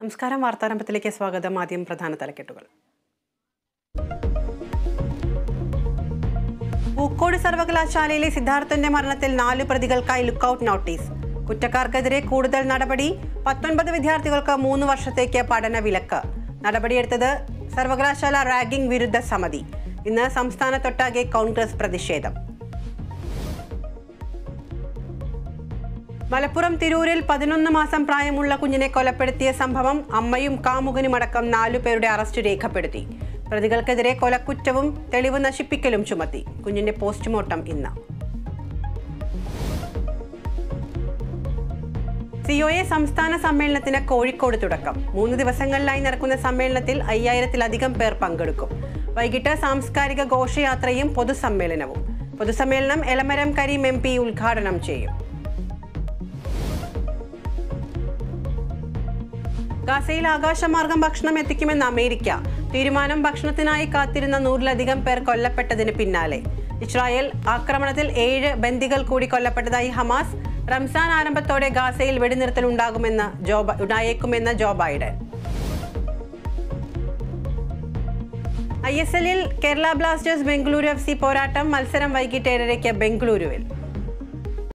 നമസ്കാരം വാർത്താരംഭത്തിലേക്ക് സ്വാഗതം ആദ്യം പ്രധാന തലക്കെട്ടുകൾ പൂക്കോട് സർവകലാശാലയിലെ സിദ്ധാർത്ഥന്റെ മരണത്തിൽ നാല് പ്രതികൾക്കായി ലുക്കൌട്ട് നോട്ടീസ് കുറ്റക്കാർക്കെതിരെ കൂടുതൽ നടപടി പത്തൊൻപത് വിദ്യാർത്ഥികൾക്ക് മൂന്ന് വർഷത്തേക്ക് പഠന വിലക്ക് നടപടിയെടുത്തത് സർവകലാശാല റാഗിംഗ് വിരുദ്ധ സമിതി ഇന്ന് സംസ്ഥാനത്തൊട്ടാകെ കോൺഗ്രസ് പ്രതിഷേധം മലപ്പുറം തിരൂരിൽ പതിനൊന്ന് മാസം പ്രായമുള്ള കുഞ്ഞിനെ കൊലപ്പെടുത്തിയ സംഭവം അമ്മയും കാമുകനുമടക്കം നാലുപേരുടെ അറസ്റ്റ് രേഖപ്പെടുത്തി പ്രതികൾക്കെതിരെ കൊലക്കുറ്റവും തെളിവ് നശിപ്പിക്കലും ചുമത്തി കുഞ്ഞിന്റെ പോസ്റ്റ്മോർട്ടം ഇന്ന് സിഒഎ സംസ്ഥാന സമ്മേളനത്തിന് കോഴിക്കോട് തുടക്കം മൂന്ന് ദിവസങ്ങളിലായി നടക്കുന്ന സമ്മേളനത്തിൽ അയ്യായിരത്തിലധികം പേർ പങ്കെടുക്കും വൈകിട്ട് സാംസ്കാരിക ഘോഷയാത്രയും പൊതുസമ്മേളനവും പൊതുസമ്മേളനം എലമരം കരീം എം പി ഉദ്ഘാടനം ചെയ്യും ഗാസയിൽ ആകാശമാർഗം ഭക്ഷണം എത്തിക്കുമെന്ന് അമേരിക്ക തീരുമാനം ഭക്ഷണത്തിനായി കാത്തിരുന്ന നൂറിലധികം പേർ കൊല്ലപ്പെട്ടതിന് പിന്നാലെ ഇസ്രായേൽ ആക്രമണത്തിൽ ഏഴ് ബന്ദികൾ കൂടി കൊല്ലപ്പെട്ടതായി ഹമാസ് റംസാൻ ആരംഭത്തോടെ ഗാസയിൽ വെടിനിർത്തൽ ഉണ്ടാകുമെന്ന് ജോ ബ- ഉണ്ടായേക്കുമെന്ന് ജോ ബൈഡൻ ഐ എസ് എല്ലിൽ Kerala Blasters Bengaluru F C പോരാട്ടം മത്സരം വൈകിട്ട് ഏഴരയ്ക്ക് ബംഗളൂരുവിൽ